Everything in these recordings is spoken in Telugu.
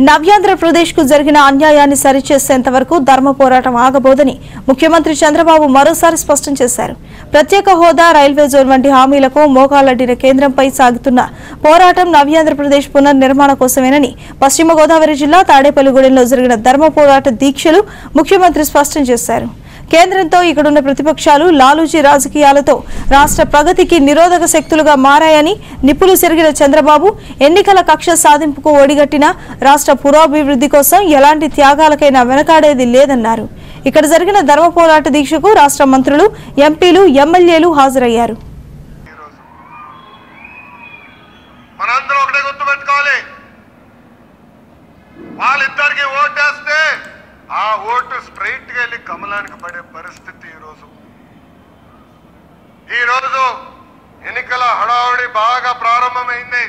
నవ్యాంధ్రప్రదేశ్ కు జరిగిన అన్యాయాన్ని సరిచేసేంత వరకు ధర్మ పోరాటం ఆగబోదని ముఖ్యమంత్రి చంద్రబాబు మరోసారి స్పష్టం చేశారు ప్రత్యేక హోదా రైల్వే జోన్ వంటి హామీలకు మోకాలడ్డిన కేంద్రంపై సాగుతున్న పోరాటం నవ్యాంధ్రప్రదేశ్ పునర్నిర్మాణ కోసమేనని పశ్చిమ గోదావరి జిల్లా తాడేపల్లిగూడెంలో జరిగిన ధర్మ పోరాట దీక్షలు ముఖ్యమంత్రి స్పష్టం చేశారు కేంద్రంతో ఇక్కడున్న ప్రతిపక్షాలు లాలూజీ రాజకీయాలతో రాష్ట్ర ప్రగతికి నిరోధక శక్తులుగా మారాయని నిప్పులు సెరిగిన చంద్రబాబు ఎన్నికల కక్ష సాధింపుకు ఒడిగట్టిన రాష్ట్ర పురోభివృద్ధి కోసం ఎలాంటి త్యాగాలకైనా వెనకాడేది లేదన్నారు ఇక్కడ జరిగిన ధర్మ పోరాట దీక్షకు రాష్ట్ర మంత్రులు ఎంపీలు ఎమ్మెల్యేలు హాజరయ్యారు ఈరోజు మనందరం ఒకటే గుర్తుపెట్టుకోవాలి వాళ్ళిద్దరికి ఓటేస్తే ఆ ఓటు స్ట్రైట్ గా వెళ్ళి కమలానికి పడే పరిస్థితి ఈరోజు ఈరోజు ఎన్నికల హడావుడి బాగా ప్రారంభమైంది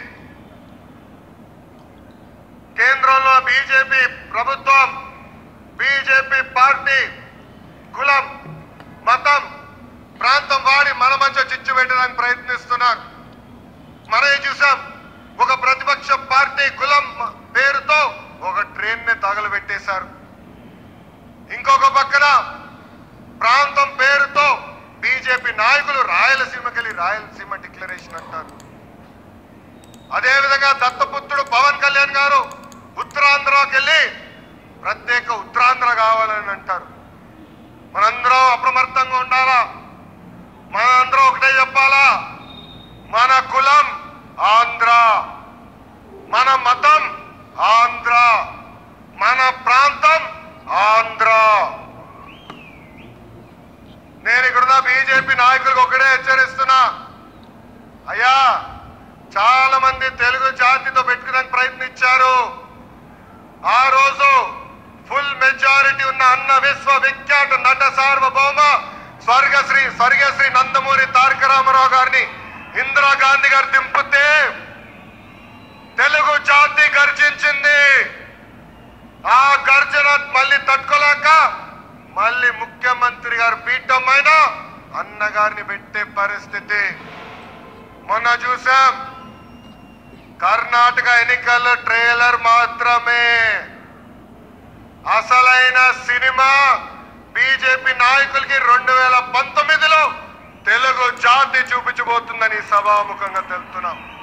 కేంద్రంలో బీజేపీ ప్రభుత్వం బీజేపీ పార్టీ కులం మతం ప్రాంతం వాడి మన మధ్య చిచ్చు పెట్టడానికి ప్రయత్నిస్తున్నారు మనమే చూసాం ఒక ప్రతిపక్ష పార్టీ కులం పేరుతో ఒక ట్రైన్ ని తగలబెట్టేశారు ఇంకొక పక్కన ప్రాంతం పేరుతో బీజేపీ నాయకులు రాయలసీమకెళ్ళి రాయలసీమ డిక్లరేషన్ అంటారు అదేవిధంగా దత్తపుత్రుడు పవన్ కళ్యాణ్ గారు ఉత్తరాంధ్రకి వెళ్ళి ప్రత్యేక ఉత్తరాంధ్ర కావాలని అంటారు మనందరం అప్రమత్తంగా ఉండాలా మనందరం ఒకటే చెప్పాలా మన కులం ఆంధ్ర మన మతం ఆంధ్ర మన ప్రాంతం ఆంధ్ర నేను ఇక్కడున్న బీజేపీ నాయకులకు ఒకటే హెచ్చరిస్తున్నా అయ్యా చాలా మంది తెలుగు జాతితో పెట్టుకోవడానికి ప్రయత్నించారు ఆ రోజు ఫుల్ మెజారిటీ ఉన్న అన్న విశ్వ విఖ్యాత నట సార్వభౌమ స్వర్గశ్రీ స్వర్గశ్రీ నందమూరి తారక రామారావు గారిని ఇందిరాగాంధీ గారు దింపితే తెలుగు జాతి గర్జించింది ఆ గర్జన మళ్ళీ తట్టుకోలేక మళ్ళీ ముఖ్యమంత్రి గారు పీఠమైన అన్నగారిని పెట్టే పరిస్థితి మొన్న చూసాం కర్ణాటక ఎన్నికల ట్రైలర్ మాత్రమే అసలైన సినిమా బీజేపీ నాయకులకి రెండు వేల పంతొమ్మిదిలో తెలుగు జాతి చూపించబోతుందని సభాముఖంగా తెలుపుతున్నాం